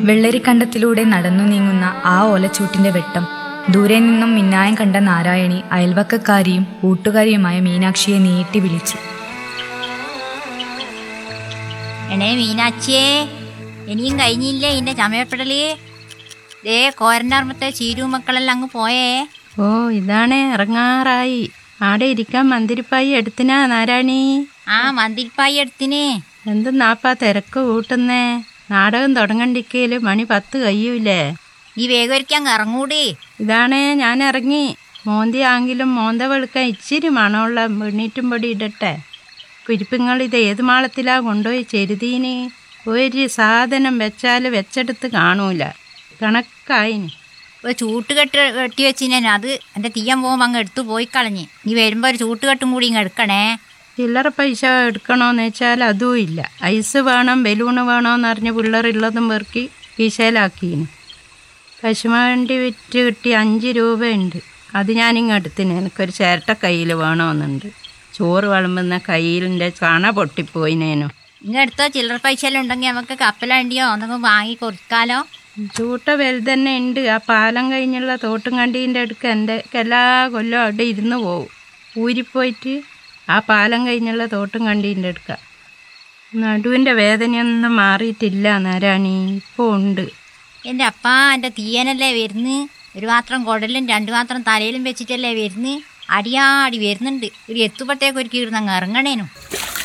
വെള്ളരിക്കണ്ടത്തിലൂടെ നടന്നു നീങ്ങുന്ന ആ ഓലച്ചൂട്ടിന്റെ വെട്ടം ദൂരെ നിന്നും മിന്നായം കണ്ട നാരായണി അയൽവക്കക്കാരിയും കൂട്ടുകാരിയുമായ മീനാക്ഷിയെ നീട്ടി വിളിച്ചു എണേ മീനാച്ചിയേ ഇനിയും കഴിഞ്ഞില്ലേ ഇന്റെ ചമയപ്പെടല് ദേ കോരൻ്റെ ചീരു മക്കളെല്ലാം അങ്ങ് പോയേ ഓ ഇതാണ് ഇറങ്ങാറായി ആടെ ഇരിക്കാൻ മന്തിരിപ്പായി എടുത്തിനാ നാരായണി ആ മന്തിരിപ്പായി എടുത്തിന് എന്തെന്നാപ്പാ തിരക്ക് കൂട്ടുന്നേ നാടകം തുടങ്ങണ്ടിക്കയില് മണി പത്ത് കഴിയൂലേ ഈ വേഗം ഒരിക്കൽ അങ്ങ് ഇറങ്ങൂടി ഇതാണേ ഞാൻ ഇറങ്ങി മോന്തി ആങ്കിലും മോന്ത വെളുക്കാൻ ഇച്ചിരി മണമുള്ള വെണ്ണീറ്റും പൊടി ഇടട്ടെ കുരിപ്പുങ്ങൾ ഇത് ഏത് മാളത്തിലാ കൊണ്ടുപോയി ചെരുതീന് ഒരു സാധനം വെച്ചാൽ വെച്ചെടുത്ത് കാണൂല കണക്കായിന് ഒരു ചൂട്ടുകെട്ട് കെട്ടി വെച്ചിനെ അത് എൻ്റെ തീയാൻ പോകുമ്പോൾ അങ്ങ് എടുത്തു പോയി കളഞ്ഞ് നീ വരുമ്പോൾ ഒരു ചൂട്ടുകെട്ടും കൂടി ഇങ്ങ് എടുക്കണേ ചില്ലറ പൈസ എടുക്കണോന്ന് വെച്ചാൽ അതും ഇല്ല ഐസ് വേണം ബലൂണ് വേണോന്ന് പറഞ്ഞ് പിള്ളേരുള്ളതും പെറുക്കി കീശയിലാക്കീന് കശുവണ്ടി വിറ്റ് കിട്ടി അഞ്ച് രൂപയുണ്ട് അത് ഞാനിങ്ങ് എടുത്തിന് എനിക്കൊരു ചിരട്ട കയ്യിൽ വേണമെന്നുണ്ട് ചോറ് വിളമ്പുന്ന കയ്യിലിൻ്റെ കണ പൊട്ടിപ്പോയിനേനു ഇങ്ങ് എടുത്തോ ചില്ലറ പൈസ എല്ലാം ഉണ്ടെങ്കിൽ നമുക്ക് കപ്പലണ്ടിയോ എന്തെങ്കിലും വാങ്ങി കൊടുക്കാലോ ചൂട്ട വലുതന്നെ ഉണ്ട് ആ പാലം കഴിഞ്ഞുള്ള തോട്ടും കണ്ടീൻ്റെ അടുക്ക എൻ്റെ എല്ലാ കൊല്ലം അവിടെ ഇരുന്ന് പോവും ഊരിപ്പോയിട്ട് ആ പാലം കഴിഞ്ഞുള്ള തോട്ടും കണ്ടീൻ്റെ അടുക്ക നടുവിൻ്റെ വേദനയൊന്നും മാറിയിട്ടില്ല നാരായണി ഇപ്പോൾ ഉണ്ട് എൻ്റെ അപ്പാ എൻ്റെ തീയനല്ലേ വരുന്ന് ഒരു മാത്രം കുടലും രണ്ടു മാത്രം തലയിലും വെച്ചിട്ടല്ലേ വരുന്ന് അടിയാടി വരുന്നുണ്ട് ഒരു എത്തുമ്പോഴത്തേക്ക് ഒരു കീർന്നങ്ങ് ഇറങ്ങണേനു